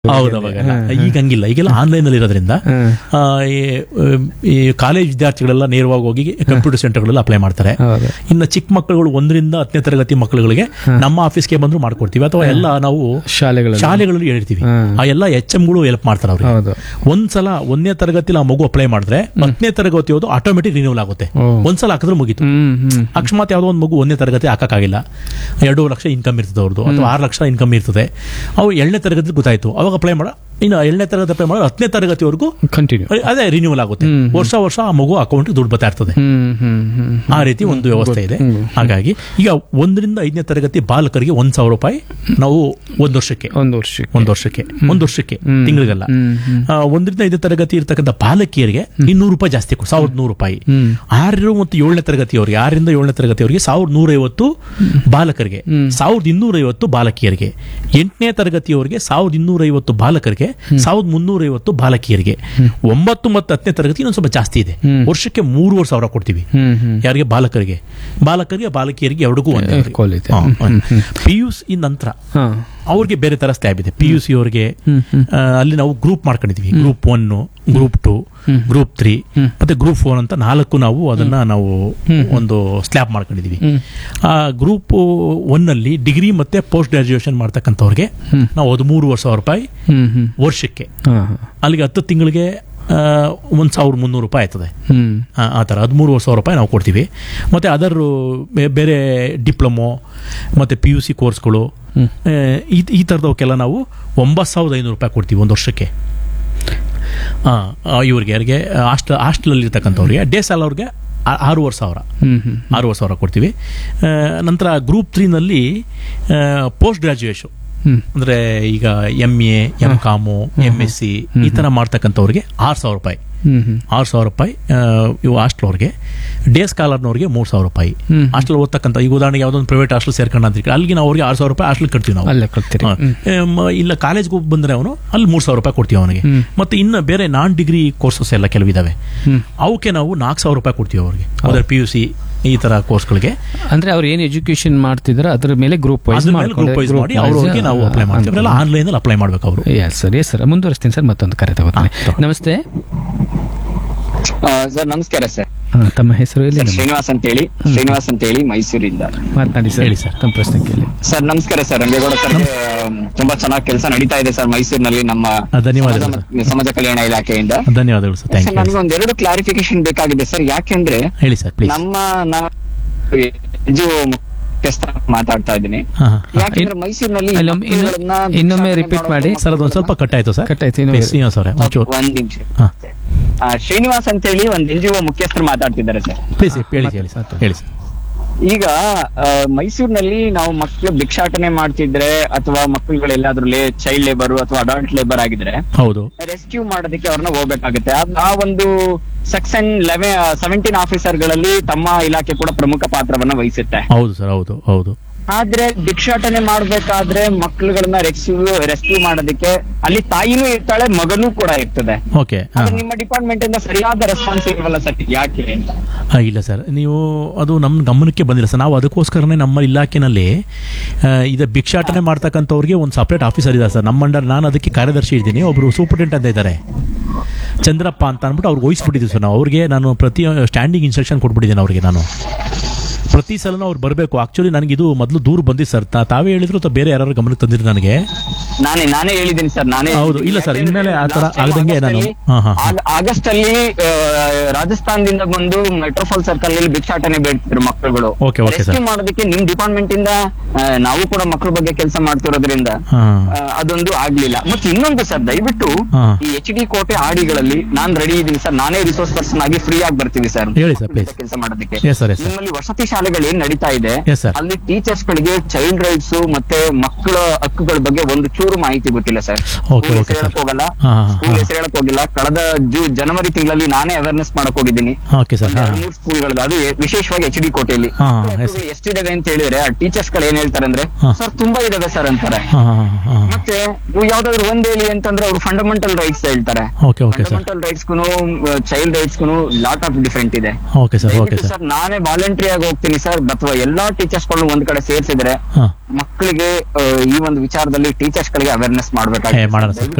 ಹೌದು ಅವಾಗೆಲ್ಲ ಈಗ ಹಂಗಿಲ್ಲ ಈಗೆಲ್ಲ ಆನ್ಲೈನ್ ಅಲ್ಲಿ ಇರೋದ್ರಿಂದ ಆ, ಈ- ಈ ಕಾಲೇಜ್ ವಿದ್ಯಾರ್ಥಿಗಳೆಲ್ಲ ನೇರವಾಗಿ ಹೋಗಿ ಕಂಪ್ಯೂಟರ್ ಸೆಂಟರ್ಗಳೆಲ್ಲ ಅಪ್ಲೈ ಮಾಡ್ತಾರೆ ಹೌದು ಇನ್ನು ಚಿಕ್ಕ ಮಕ್ಕಳುಗಳು ಒಂದರಿಂದ ಹತ್ತನೇ ತರಗತಿ ಮಕ್ಕಳುಗಳಿಗೆ ನಮ್ಮ ಆಫೀಸ್ಗೆ ಬಂದ್ರು ಮಾಡ್ಕೊಡ್ತೀವಿ ಅಥವಾ ಎಲ್ಲ ನಾವು ಶಾಲೆಗಳಲ್ಲಿ ಶಾಲೆಗಳಲ್ಲಿ ಹೇಳಿರ್ತೀವಿ ಹ್ಮ್. ಆ ಎಲ್ಲ ಎಚ್ ಗಳು ಹೆಲ್ಪ್ ಮಾಡ್ತಾರೆ ಅವ್ರಿಗೆ ಹೌದು ಒಂದ್ಸಲ ಒಂದನೇ ತರಗತಿಲಿ ಆ ಮಗು ಅಪ್ಲೈ ಮಾಡಿದ್ರೆ ಹತ್ತನೇ ತರಗತಿ ಹೋದು ಆಟೋಮೆಟಿಕ್ ರಿನ್ಯೂವಲ್ ಆಗುತ್ತೆ ಓ. ಒಂದ್ಸಲ ಹಾಕಿದ್ರೆ ಮುಗೀತು ಹ್ಮ್ ಹ್ಮ್ ಅಕಸ್ಮಾತ್ ಯಾವುದೋ ಒಂದು ಮಗು ಒಂದನೇ ತರಗತಿ ಹಾಕಕ್ಕಾಗಿಲ್ಲ ಎರಡು ಲಕ್ಷ ಇನ್ಕಮ್ ಇರ್ತದೆ ಅವ್ರದ್ದು ಅಥವಾ ಆರು ಲಕ್ಷ ಇನ್ಕಮ್ ಇರ್ತದೆ ಅವು ಏಳನೇ ತರಗತಿ ಗೊತ್ತಾಯ್ತು ಅವಾಗ ಅಪ್ಲೈ ಮಾಡ ಇನ್ನು ಏಳನೇ ತರಗತಿ ಅಪ್ಲೈ ಮಾಡೋ ಹತ್ತನೇ ತರಗತಿವರೆಗೂ ಕಂಟಿನ್ಯೂ ಅದೇ ರಿನ್ಯೂವಲ್ ಆಗುತ್ತೆ ಹ್ಮ್. ವರ್ಷ ವರ್ಷ ಆ ಮಗು ಅಕೌಂಟ್ ದುಡ್ಡು ಬರ್ತಾ ಇರ್ತದೆ ಹ್ಮ್ ಹ್ಮ್ ಹ್ಮ್ ಆ ರೀತಿ ಒಂದು ವ್ಯವಸ್ಥೆ ಇದೆ ಹ್ಮ್. ಹಾಗಾಗಿ ಈಗ ಒಂದರಿಂದ ಐದನೇ ತರಗತಿ ಬಾಲಕರಿಗೆ ಒಂದ್ ಸಾವಿರ ರೂಪಾಯಿ ನಾವು ಒಂದು ವರ್ಷಕ್ಕೆ ಒಂದು ವರ್ಷಕ್ಕೆ ಒಂದು ವರ್ಷಕ್ಕೆ ಒಂದು ವರ್ಷಕ್ಕೆ ಹ್ಮ್. ತಿಂಗಳಿಗಲ್ಲ ಹ್ಮ್ ಹ್ಮ್ ಆ, ಒಂದರಿಂದ ಐದನೇ ತರಗತಿ ಇರ್ತಕ್ಕಂಥ ಬಾಲಕಿಯರಿಗೆ ಇನ್ನೂರು ರೂಪಾಯಿ ಜಾಸ್ತಿ ಕೊಡು ಸಾವಿರದ ನೂರು ರೂಪಾಯಿ ಹ್ಮ್ ಆರು ಮತ್ತು ಏಳನೇ ತರಗತಿಯವರಿಗೆ ಆರರಿಂದ ಏಳನೇ ತರಗತಿಯವರಿಗೆ ಸಾವಿರದ ನೂರೈವತ್ತು ಬಾಲಕರಿಗೆ ಹ್ಮ್. ಸಾವಿರದ ಇನ್ನೂರೈವತ್ತು ಬಾಲಕಿಯರಿಗೆ ಎಂಟನೇ ತರಗತಿಯವರಿಗೆ ಸಾವಿರದ ಇನ್ನೂರೈವತ್ತು ಬಾಲಕರಿಗೆ ಸಾವಿರದ ಮುನ್ನೂರೈವತ್ತು ಬಾಲಕಿಯರಿಗೆ ಒಂಬತ್ತು ಮತ್ತು ಹತ್ತನೇ ತರಗತಿ ಇನ್ನೊಂದು ಸ್ವಲ್ಪ ಜಾಸ್ತಿ ಇದೆ ಹ್ಮ್. ವರ್ಷಕ್ಕೆ ಮೂರುವರೆ ಸಾವಿರ ಕೊಡ್ತೀವಿ ಹ್ಮ್ ಹ್ಮ್ ಯಾರಿಗೆ ಬಾಲಕರಿಗೆ ಬಾಲಕರಿಗೆ ಬಾಲಕಿಯರಿಗೆ ಎರಡಿಗೂ ಒಂದೇ Equal ಇದೆ. ಪಿ ಯು ಸಿ ನಂತರ ಹಾ ಅವ್ರಿಗೆ ಬೇರೆ ತರ ಸ್ಲ್ಯಾಬ್ ಇದೆ ಪಿ ಯು ಸಿ ಅವರಿಗೆ ಹ್ಮ್ ಹ್ಮ್ ಆ, ಅಲ್ಲಿ ನಾವು ಗ್ರೂಪ್ ಮಾಡ್ಕೊಂಡಿದೀವಿ group one group two group three ಮತ್ತೆ ಗ್ರೂಪ್ ಫೋರ್ ಅಂತ ನಾಲ್ಕು ನಾವು ಅದನ್ನ ನಾವು ಒಂದು ಸ್ಲ್ಯಾಬ್ ಮಾಡ್ಕೊಂಡಿದೀವಿ ಹ್ಮ್. ಆ ಗ್ರೂಪ್ ಒನ್ ಅಲ್ಲಿ ಡಿಗ್ರಿ ಮತ್ತೆ ಪೋಸ್ಟ್ ಗ್ರಾಜುಯೇಷನ್ ಮಾಡ್ತಕ್ಕಂಥವ್ರಿಗೆ ಹ್ಮ್. ನಾವು ಹದಿಮೂರುವರೆ ಸಾವಿರ ರೂಪಾಯಿ ಹ್ಮ್ ಹ್ಮ್ ವರ್ಷಕ್ಕೆ ಹಾ ಹಾ ಅಲ್ಲಿಗೆ ಹತ್ತು ತಿಂಗಳಿಗೆ ಒಂದು ಸಾವಿರದ ಮುನ್ನೂರು ರೂಪಾಯಿ ಆಯ್ತದೆ ಹ್ಮ್ ಆ ಆ ಥರ ಹದಿಮೂರು ಸಾವಿರ ರೂಪಾಯಿ ನಾವು ಕೊಡ್ತೀವಿ ಮತ್ತು ಅದರ್ ಬೇರೆ ಡಿಪ್ಲೊಮೊ ಮತ್ತು ಪಿ ಯು ಸಿ ಕೋರ್ಸ್ಗಳು ಹ್ಮ್. ಆ, ಈ ಈ ಥರದವಕ್ಕೆಲ್ಲ ನಾವು ಒಂಬತ್ತು ಸಾವಿರದ ಐನೂರು ರೂಪಾಯಿ ಕೊಡ್ತೀವಿ ಒಂದು ವರ್ಷಕ್ಕೆ ಹಾಂ ಇವ್ರಿಗೆ ಯಾರಿಗೆ ಹಾಸ್ಟೆಲ್ ಹಾಸ್ಟೆಲಲ್ಲಿ ಇರ್ತಕ್ಕಂಥವ್ರಿಗೆ ಡೇ ಸಾಲ ಅವ್ರಿಗೆ ಆ- ಆರೂವರೆ ಸಾವಿರ ಹ್ಮ್ ಹ್ಮ್ ಆರೂವರೆ ಸಾವಿರ ಕೊಡ್ತೀವಿ ಆ, ನಂತರ ಗ್ರೂಪ್ ತ್ರೀನಲ್ಲಿ ಪೋಸ್ಟ್ ಗ್ರಾಜುಯೇಷನ್ ಹ್ಮ್ ಅಂದರೆ ಈಗ M A M com M S C ಈ ಥರ ಮಾಡ್ತಕ್ಕಂಥವ್ರಿಗೆ ಆರು ಸಾವಿರ ರೂಪಾಯಿ ಹ್ಮ್ ಹ್ಮ್ ಆರು ಸಾವಿರ ರೂಪಾಯಿ ಆ, ಇವು ಹಾಸ್ಟೆಲ್ ಅವ್ರಿಗೆ ಡೇ ಸ್ಕಾಲರ್ನವ್ರಿಗೆ ಮೂರು ಸಾವಿರ ರೂಪಾಯಿ ಹ್ಮ್. ಹಾಸ್ಟೆಲ್ ಓದ್ತಕ್ಕಂಥ ಈಗ ಉದಾಹರಣೆಗೆ ಯಾವುದೊಂದು ಪ್ರೈವೇಟ್ ಹಾಸ್ಟೆಲ್ ಸೇರ್ಕೊಂಡ್ರೆ ಅಲ್ಲಿಗೆ ನಾವು ಅವ್ರಿಗೆ ಆರು ಸಾವಿರ ರೂಪಾಯಿ ಹಾಸ್ಟೆಲ್ ಕಟ್ತೀವಿ ನಾವು ಅಲ್ಲೇ ಕಟ್ತೀರಿ ಹಾ. ಹ್ಮ್. ಎಮ್, ಇಲ್ಲ ಕಾಲೇಜ್ಗೆ ಹೋಗಿ ಬಂದ್ರೆ ಅವನು ಅಲ್ಲಿ ಮೂರು ಸಾವಿರ ರೂಪಾಯಿ ಕೊಡ್ತೀವಿ ಅವನಿಗೆ ಹ್ಮ್. ಮತ್ತೆ ಇನ್ನು ಬೇರೆ ನಾನ್ ಡಿಗ್ರಿ ಕೋರ್ಸಸ್ ಎಲ್ಲ ಕೆಲವಿದಾವೆ ಹ್ಮ್ ಅವಕ್ಕೆ ನಾವು ನಾಲ್ಕು ಸಾವಿರ ರೂಪಾಯಿ ಕೊಡ್ತೀವಿ ಅವ್ರಿಗೆ ಅದ್ರ ಪಿ ಯು ಸಿ ಈ ತರ ಕೋರ್ಸ್ಗಳಿಗೆ ಅಂದ್ರೆ ಅವ್ರು ಏನ್ ಎಜುಕೇಶನ್ ಮಾಡ್ತಿದಾರೆ ಅದ್ರ ಮೇಲೆ ಗ್ರೂಪ್ ವೈಸ್ ಅದ್ರ ಮೇಲೆ ಗ್ರೂಪ್ ವೈಸ್ ಮಾಡಿ ಅವ್ರಿಗೆ ನಾವು ಅಪ್ಲೈ ಮಾಡ್ತೀವಿ ಅವರೆಲ್ಲ ಆನ್ಲೈನ್ ಅಲ್ಲಿ ಅಪ್ಲೈ ಮಾಡ್ಬೇಕು ಅವರು ಎಸ್ ಸರ್ ಎಸ್ ಸರ್ ಮುಂದುವರಿಸ್ತೀನಿ ಸರ್ ಮತ್ತೊಂದು ಕರೆ ತಗೋತೀನಿ ಹಾ, ತಗೋ. ನಮಸ್ತೆ ಸರ್ ನಮಸ್ಕಾರ ಸರ್ ಹಾ, ತಮ್ಮ ಹೆಸರು ಎಲ್ಲಿ ಸರ್ ಶ್ರೀನಿವಾಸ್ ಅಂತ ಹೇಳಿ ಶ್ರೀನಿವಾಸ್ ಅಂತ ಹೇಳಿ ಮೈಸೂರಿಂದ ಮಾತನಾಡಿ ಸರ್ ಹೇಳಿ ಸರ್. ತಮ್ಮ ಪ್ರಶ್ನೆ ಕೇಳಿ ಸರ್ ನಮಸ್ಕಾರ ಸರ್ ರಂಗೇಗೌಡ ಸರ್ ತುಂಬಾ ಚೆನ್ನಾಗಿ ಕೆಲಸ ನಡೀತಾ ಇದೆ ಸರ್ ಮೈಸೂರಿನಲ್ಲಿ ನಮ್ಮ ಆ, ಧನ್ಯವಾದಗಳು ಸಮಾಜ ಮತ್ತು ಸಮಾಜ ಕಲ್ಯಾಣ ಇಲಾಖೆಯಿಂದ ಧನ್ಯವಾದಗಳು ಸರ್ ಥ್ಯಾಂಕ್ ಸರ್ ಯು ನನಗೆ ಒಂದೆರಡು ಕ್ಲಾರಿಫಿಕೇಶನ್ ಬೇಕಾಗಿದೆ ಸರ್ ಯಾಕೆಂದ್ರೆ ಹೇಳಿ ಸರ್ ಪ್ಲೀಸ್ ನಮ್ಮ ನಾವು NGO ಮುಖ್ಯಸ್ಥ ಮಾತಾಡ್ತಾ ಇದ್ದೀನಿ ಹಾ ಹಾ ಯಾಕೆಂದ್ರೆ ಮೈಸೂರಿನಲ್ಲಿ ಅಲ್ಲೊಮ್ಮೆ ಇನ್ನು- ಮಕ್ಕಳನ್ನ ಇನ್ನೊಮ್ಮೆ ಭಿಕ್ಷಾಟನೆ repeat ಮಾಡೋದು ಮಾಡಿ. ಸರ್ ಅದೊಂದು ಸ್ವಲ್ಪ ಕಟ್ ಆಯ್ತು ಸರ್ ಕಟ್ ಆಯ್ತು, ಇನ್ನು ಪ್ಲೀಸ್ ಶ್ರೀನಿವಾಸ್ ಅವರೇ ಒಂಚೂರು ಒಂದ್ ನಿಮಿಷ ಹಾ ಆ, ಶ್ರೀನಿವಾಸ್ ಅಂತ ಹೇಳಿ ಒಂದ್ ಎನ್ ಜಿ ಒ ಮುಖ್ಯಸ್ಥರು ಮಾತಾಡ್ತಿದ್ದಾರೆ ಸರ್ ಪ್ಲೀಸ್ ಹೇಳಿ ಹೇಳಿ ಸರ್ ಹೇಳಿ ಸರ್ ಈಗ ಆ, ಮೈಸೂರಿನಲ್ಲಿ ನಾವು ಮಕ್ಕಳು ಭಿಕ್ಷಾಟನೆ ಮಾಡ್ತಿದ್ರೆ ಅಥವಾ ಮಕ್ಕಳುಗಳೆಲ್ಲಾದ್ರೂ ಚೈಲ್ಡ್ ಲೇಬರ್ ಅಥವಾ ಅಡಲ್ಟ್ ಲೇಬರ್ ಆಗಿದ್ರೆ ಹೌದು ರೆಸ್ಕ್ಯೂ ಮಾಡೋದಕ್ಕೆ ಅವ್ರನ್ನ ಹೋಗ್ಬೇಕಾಗುತ್ತೆ ಆ- ಆ ಒಂದು ಸೆಕ್ಷನ್ ಲೆವೆನ್ ಸೆವೆಂಟೀನ್ ಆಫೀಸರ್ ಗಳಲ್ಲಿ ತಮ್ಮ ಇಲಾಖೆ ಕೂಡ ಪ್ರಮುಖ ಪಾತ್ರವನ್ನ ವಹಿಸುತ್ತೆ ಹೌದು ಸರ್ ಹೌದು ಹೌದು ಆದ್ರೆ ಭಿಕ್ಷಾಟನೆ ಮಾಡ್ಬೇಕಾದ್ರೆ ಮಕ್ಕಳುಗಳನ್ನ ರೆಸ್ಕ್ಯೂ ರೆಸ್ಕ್ಯೂ ಮಾಡೋದಕ್ಕೆ ಅಲ್ಲಿ ತಾಯಿನೂ ಇರ್ತಾಳೆ ಮಗನೂ ಕೂಡ ಇರ್ತದೆ ಓಕೆ ಆದ್ರೆ ನಿಮ್ಮ ಡಿಪಾರ್ಟ್ಮೆಂಟ್ ಇಂದ ಸರಿಯಾದ ರೆಸ್ಪಾನ್ಸ್ ಇರವಲ್ಲ ಸರ್ ಯಾಕೆ ಅಂತ ಇಲ್ಲ ಸರ್ ನೀವು ಅದು ನಮ್ಮ ಗಮನಕ್ಕೆ ಬಂದಿಲ್ಲ ಸರ್ ನಾವು ಅದಕ್ಕೋಸ್ಕರನೇ ನಮ್ಮ ಇಲಾಖೆನಲ್ಲಿ ಆ, ಇದು ಭಿಕ್ಷಾಟನೆ ಮಾಡ್ತಕ್ಕಂಥವ್ರಿಗೆ ಒಂದು ಸಪ್ರೇಟ್ ಆಫೀಸರ್ ಇದ್ದಾರೆ ಸರ್ ನಮ್ಮ ಅಂಡರ್ ನಾನು ಅದಕ್ಕೆ ಕಾರ್ಯದರ್ಶಿ ಇದ್ದೀನಿ ಒಬ್ಬರು ಸೂಪರಿಂಟೆಂಟ್ ಅಂತ ಇದ್ದಾರೆ ಚಂದ್ರಪ್ಪ ಅಂತ ಅಂದ್ಬಿಟ್ಟು ಅವ್ರಿಗೆ ವಹಿಸ್ಬಿಟ್ಟಿದ್ದೀವಿ ಸರ್ ನಾವು ಅವ್ರಿಗೆ ನಾನು ಪ್ರತಿ ಸ್ಟ್ಯಾಂಡಿಂಗ್ ಇನ್ಸ್ಟ್ರಕ್ಷನ್ ಕೊಟ್ಬಿಟ್ಟಿದ್ದೀನಿ ಅವ್ರಿಗೆ ನಾನು ಪ್ರತಿ ಸಲನೂ ಅವ್ರು ಬರಬೇಕು ಆಕ್ಚುಲಿ ನನಗೆ ಇದು ಮೊದಲು ದೂರ ಬಂದಿತ್ತು ಸರ್ ತಾ- ತಾವೇ ಹೇಳಿದ್ರು ಅಥವಾ ಬೇರೆ ಯಾರು ಗಮನಕ್ಕೆ ತಂದಿದ್ರು ನನಗೆ ನಾನೇ ನಾನೇ ಹೇಳಿದ್ದೀನಿ ಸರ್ ನಾನೇ ಹೌದು, ಹೇಳಿದ್ದೀನಿ. ಇಲ್ಲ ಸರ್, ಯಾಕೆಂದ್ರೆ ಇನ್ಮೇಲೆ ಆ ಥರ last time ಆಗದಂಗೆ ಆಗಸ್ಟ್ ನಾನು- ಅಲ್ಲಿ- ಹಾ, ಹಾ, ಹಾ. ಆಗ- ಆಗಸ್ಟ್ ಅಲ್ಲಿ ಆ, ರಾಜಸ್ಥಾನದಿಂದ ಬಂದು ಮೆಟ್ರೋಫಾಲ್ ಸರ್ಕಲ್ ಅಲ್ಲಿ ಭಿಕ್ಷಾಟನೆ ಬೇಡ್ತಿದ್ರು ಮಕ್ಕಳುಗಳು Okay, okay, sir. Rescue ಮಾಡೋದಕ್ಕೆ ನಿಮ್ ಡಿಪಾರ್ಟ್ಮೆಂಟ್ ಇಂದ ಆ, ನಾವು ಕೂಡ ಮಕ್ಕಳ ಬಗ್ಗೆ ಕೆಲಸ ಮಾಡ್ತಿರೋದ್ರಿಂದ ಹಾಂ ಆ, ಅದೊಂದು ಆಗ್ಲಿಲ್ಲ ಮತ್ತೆ ಇನ್ನೊಂದು ಸರ್ ದಯವಿಟ್ಟು ಹಾ. ಈ ಎಚ್ ಡಿ ಕೋಟೆ ಆಡಿಗಳಲ್ಲಿ ನಾನ್ ರೆಡಿ ಇದ್ದೀನಿ ಸರ್ ನಾನೇ ರಿಸೋರ್ಸ್ ಪರ್ಸನ್ ಆಗಿ ಫ್ರೀ ಆಗಿ ಬರ್ತೀವಿ ಸರ್ ಹೇಳಿ sir, please. ಕೆಲಸ ಮಾಡೋದಕ್ಕೆ Yes, sir, yes, sir. ನಿಮ್ಮಲ್ಲಿ ವಸತಿ ಶಾಲೆಗಳು ಏನ್ ನಡೀತಾ ಇದೆ Yes, sir. ಅಲ್ಲಿ ಟೀಚರ್ಸ್ ಗಳಿಗೆ ಚೈಲ್ಡ್ ರೈಟ್ಸ್ ಮತ್ತೆ ಮಕ್ಕಳ ಹಕ್ಕುಗಳ ಬಗ್ಗೆ ಒಂದು ಚೂರು ಮಾಹಿತಿ ಗೊತ್ತಿಲ್ಲ ಸರ್ Okay, okay, sir. ಹೋಗಲ್ಲ ಹಾ, ಹಾ, ಸ್ಕೂಲ್ ಹಾ. ಹೆಸರು ಹೇಳಕ್ ಹೋಗಿಲ್ಲ ಕಳೆದ ಜೂ ಜನವರಿ ತಿಂಗಳಲ್ಲಿ ನಾನೇ ಅವೇರ್ನೆಸ್ ಮಾಡಕ್ ಹೋಗಿದ್ದೀನಿ ಓಕೆ ಸರ್ ಹಾಂ ಮೂರು ಸ್ಕೂಲ್ಗಳದ್ದು ಅದು ಎ- ವಿಶೇಷವಾಗಿ ಎಚ್ ಡಿ ಕೋಟೆಯಲ್ಲಿ ಹಾ, ಹಾ, yes. ಎಷ್ಟಿದಾವೆ ಅಂತ ಹೇಳಿದ್ರೆ ಆ ಟೀಚರ್ಸ್ ಗಳು ಏನ್ ಹೇಳ್ತಾರೆ ಅಂದ್ರೆ ಹಾ. ಸರ್ ತುಂಬಾ ಇದಾವೆ ಸರ್ ಅಂತಾರೆ ಹಾಂ ಹಾಂ ಹಾಂ ಮತ್ತೆ ಇವು ಯಾವ್ದಾದ್ರು ಒಂದ್ ಹೇಳಿ ಅಂತಂದ್ರೆ ಅವ್ರು ಫಂಡಮೆಂಟಲ್ ರೈಟ್ಸ್ ಹೇಳ್ತಾರೆ ಓಕೆ ಓಕೆ ಸರ್ ಫಂಡಮೆಂಟಲ್ ರೈಟ್ಸ್ಗೂ ಚೈಲ್ಡ್ ರೈಟ್ಸ್ಗೂ ಲಾಟ್ ಆಫ್ ಡಿಫ್ರೆಂಟ್ ಇದೆ ಓಕೆ ಸರ್ ಓಕೆ ದಯವಿಟ್ಟು ಸರ್ ಸರ್ ನಾನೇ ವಾಲಂಟ್ರಿ ಆಗಿ ಹೋಗ್ತೀನಿ ಹೇಳ್ತೀನಿ ಸರ್ ಅಥವಾ ಎಲ್ಲಾ ಟೀಚರ್ಸ್ ಗಳನ್ನ ಒಂದ್ ಕಡೆ ಸೇರಿಸಿದ್ರೆ ಹಾ ಮಕ್ಕಳಿಗೆ ಆ, ಈ ಒಂದು ವಿಚಾರದಲ್ಲಿ ಟೀಚರ್ಸ್ ಗಳಿಗೆ ಅವೇರ್ನೆಸ್ ಏ, ಮಾಡೋಣ ಮಾಡ್ಬೇಕಾಗುತ್ತೆ ಸರ್